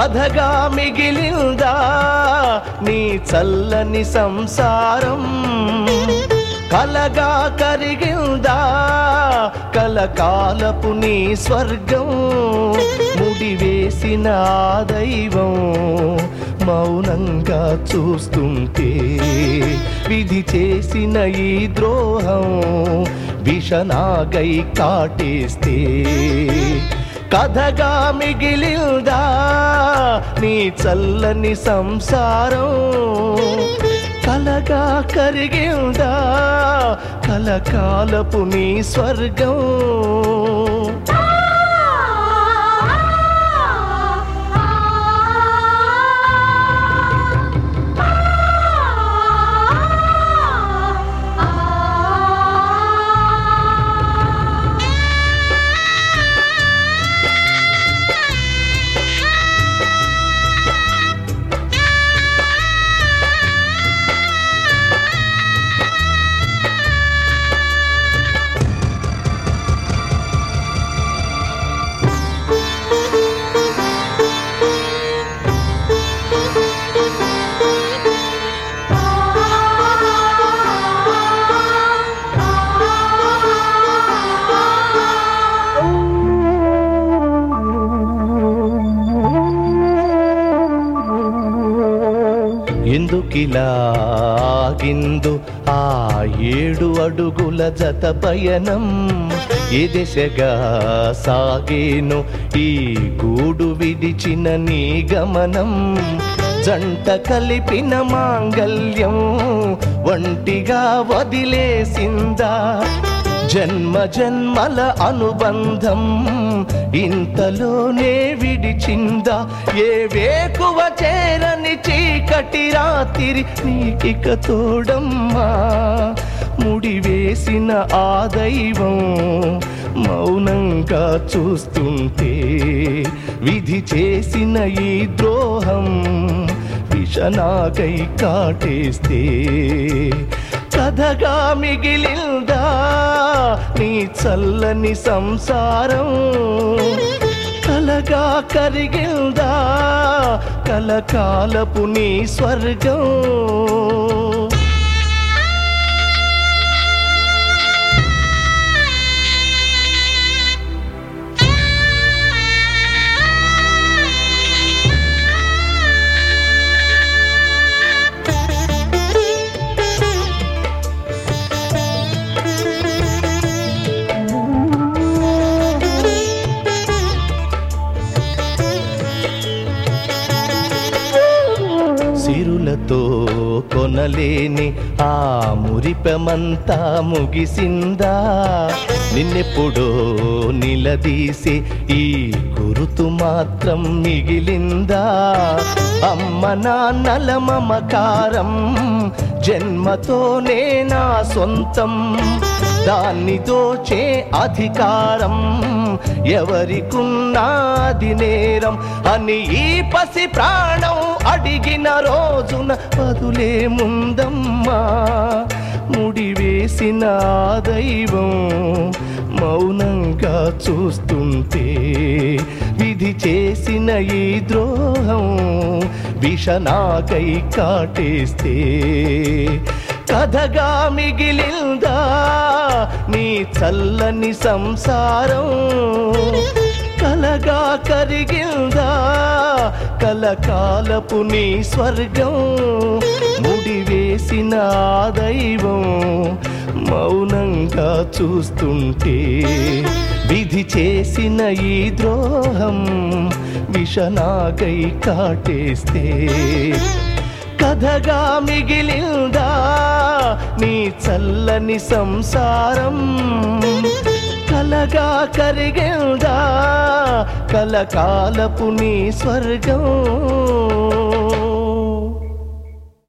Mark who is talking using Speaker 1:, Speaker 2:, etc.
Speaker 1: కథగా మిగిలిందా నీ చల్లని సంసారం కలగా కరిగిందా కలకాలపు నీ స్వర్గం ముడివేసిన ఆ దైవం మౌనంగా చూస్తుంటే విధి చేసిన ఈ ద్రోహం విషనాగై కాటేస్తే కథగా మిగిలిందా నీ చల్లని సంసారం కలగా కరిగిందా కలకాలపు నీ స్వర్గం ఎందుకిలా ఆగిందు ఆ ఏడు అడుగుల జత పయనం ఏ దిశగా సాగేను ఈ గూడు విడిచిన నీ గమనం జంట కలిపిన మాంగల్యం ఒంటిగా వదిలేసిందా జన్మ జన్మల అనుబంధం ఇంతలోనే విడిచిందా ఏ వేకువ చేరని చీకటి రాత్రి నీకిక తోడమ్మా ముడివేసిన ఆ దైవం మౌనంగా చూస్తుంటే విధి చేసిన ఈ ద్రోహం విషనాగై కాటేస్తే కథగా మిగిలిందా నీ చల్లని సంసారం కలగా కరిగిందా కలకాలపు నీ స్వర్గం సిరులతో కొనలేని ఆ మురిపెమంతా ముగిసిందా నిన్నెప్పుడో నిలదీసి ఈ గురుతు మాత్రం మిగిలిందా అమ్మ నాన్నల మమకారం జన్మతోనే నా సొంతం దాన్ని దోచే అధికారం ఎవరికున్నాది నేరం అని ఈ పసి ప్రాణం అడిగిన రోజున బదులే ముందమ్మా ముడివేసిన ఆ దైవం మౌనంగా చూస్తుంటే విధి చేసిన ఈ ద్రోహం విషనాకై కాటేస్తే కథగా మిగిలిందా నీ చల్లని సంసారం కలగా కరిగిందా కలకాలపు నీ స్వర్గం ముడివేసిన ఆ దైవం మౌనంగా చూస్తుంటే విధి చేసిన ఈ ద్రోహం విషనాగై కాటేస్తే కథగా మిగిలిందా నీ చల్లని సంసారం కలగా కరిగిందా కలకాలపు నీ స్వర్గం